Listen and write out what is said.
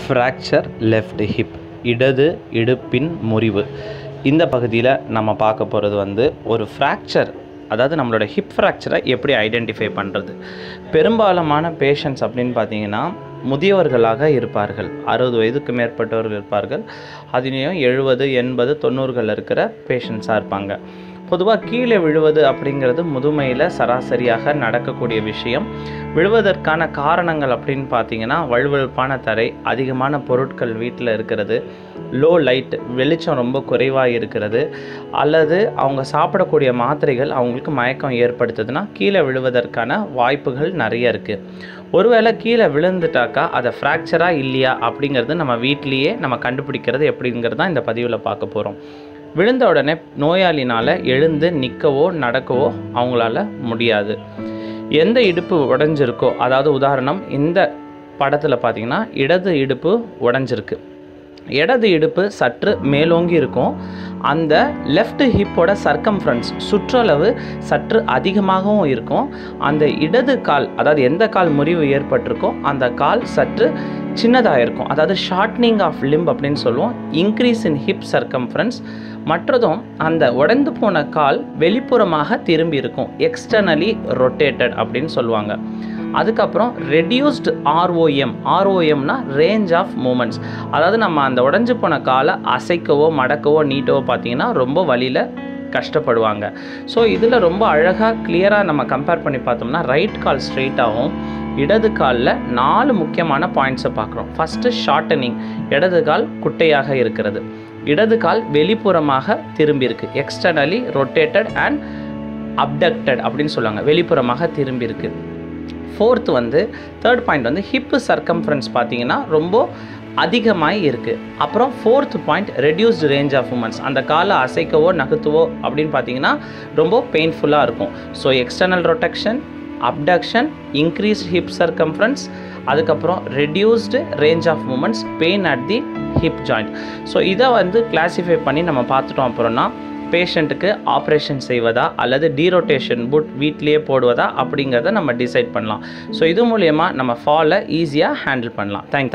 fracture left hip இடது இடுப்பின் முறிவு இந்த பகுதியில் நம்ம பார்க்க போகிறது வந்து ஒரு ஃப்ராக்சர் அதாவது நம்மளோட ஹிப் ஃப்ராக்சரை எப்படி ஐடென்டிஃபை பண்ணுறது பெரும்பாலான பேஷண்ட்ஸ் அப்படின்னு பார்த்தீங்கன்னா முதியவர்களாக இருப்பார்கள் அறுபது வயதுக்கு மேற்பட்டவர்கள் இருப்பார்கள் அதுலேயும் எழுபது எண்பது தொண்ணூறுகள் இருக்கிற பேஷண்ட்ஸாக இருப்பாங்க பொதுவாக கீழே விழுவது அப்படிங்கிறது முதுமையில் சராசரியாக நடக்கக்கூடிய விஷயம் விழுவதற்கான காரணங்கள் அப்படின்னு பார்த்தீங்கன்னா வழுவழுப்பான தரை அதிகமான பொருட்கள் வீட்டில் இருக்கிறது லோ லைட் வெளிச்சம் ரொம்ப குறைவாக இருக்கிறது அல்லது அவங்க சாப்பிடக்கூடிய மாத்திரைகள் அவங்களுக்கு மயக்கம் ஏற்படுத்துதுன்னா கீழே விழுவதற்கான வாய்ப்புகள் நிறைய இருக்குது ஒருவேளை கீழே விழுந்துட்டாக்கா அதை ஃப்ராக்சராக இல்லையா அப்படிங்கிறது நம்ம வீட்லேயே நம்ம கண்டுபிடிக்கிறது எப்படிங்கிறது தான் இந்த பதிவில் பார்க்க போகிறோம் விழுந்த உடனே நோயாளினால் எழுந்து நிற்கவோ நடக்கவோ அவங்களால முடியாது எந்த இடுப்பு உடஞ்சிருக்கோ அதாவது உதாரணம் இந்த படத்தில் பார்த்தீங்கன்னா இடது இடுப்பு உடஞ்சிருக்கு இடது இடுப்பு சற்று மேலோங்கி இருக்கும் அந்த லெஃப்ட் ஹிப்போட சர்க்கம்ஃபரன்ஸ் சுற்றளவு சற்று அதிகமாகவும் இருக்கும் அந்த இடது கால் அதாவது எந்த கால் முறிவு ஏற்பட்டிருக்கோ அந்த கால் சற்று சின்னதாக இருக்கும் அதாவது ஷார்ட்னிங் ஆஃப் லிம்ப் அப்படின்னு சொல்லுவோம் இன்க்ரீஸ் இன் ஹிப் சர்க்கம்ஃபரன்ஸ் மற்றதும் அந்த உடைந்து போன கால் வெளிப்புறமாக திரும்பி இருக்கும் எக்ஸ்டர்னலி ரொட்டேட்டட் அப்படின்னு சொல்லுவாங்க அதுக்கப்புறம் ரெடியூஸ்டு ஆர்ஓஎம் ஆர்ஓஎம்னா ரேஞ்ச் ஆஃப் மூமெண்ட்ஸ் அதாவது நம்ம அந்த உடஞ்சி போன காலை அசைக்கவோ மடக்கவோ நீட்டவோ பார்த்தீங்கன்னா ரொம்ப வழியில் கஷ்டப்படுவாங்க ஸோ இதில் ரொம்ப அழகாக கிளியராக நம்ம கம்பேர் பண்ணி பார்த்தோம்னா ரைட் கால் ஸ்ட்ரெயிட்டாகவும் இடது காலில் நாலு முக்கியமான பாயிண்ட்ஸை பார்க்குறோம் ஃபஸ்ட்டு ஷார்ட்டனிங் இடது கால் குட்டையாக இருக்கிறது இடது கால் வெளிப்புறமாக திரும்பி இருக்கு எக்ஸ்டர்னலி ரொட்டேட்டட் அண்ட் அப்டக்டட் அப்படின்னு சொல்லுவாங்க வெளிப்புறமாக திரும்பி இருக்கு ஃபோர்த் வந்து தேர்ட் பாயிண்ட் வந்து ஹிப்பு சர்க்கம்ஃபரன்ஸ் பார்த்தீங்கன்னா ரொம்ப அதிகமாக இருக்குது அப்புறம் fourth point reduced range of movements அந்த காலை அசைக்கவோ நகர்த்துவோ அப்படின்னு பார்த்தீங்கன்னா ரொம்ப பெயின்ஃபுல்லாக இருக்கும் so external rotation abduction increase hip circumference அதுக்கப்புறம் reduced range of movements pain at the hip joint so இதை வந்து கிளாஸிஃபை பண்ணி நம்ம பார்த்துட்டோம் அப்புறம்னா பேஷண்ட்டுக்கு ஆப்ரேஷன் செய்வதா அல்லது டீரோட்டேஷன் புட் வீட்லேயே போடுவதா அப்படிங்கிறத நம்ம டிசைட் பண்ணலாம் ஸோ இது மூலயமா நம்ம ஃபாலை ஈஸியாக ஹேண்டில் பண்ணலாம் தேங்க்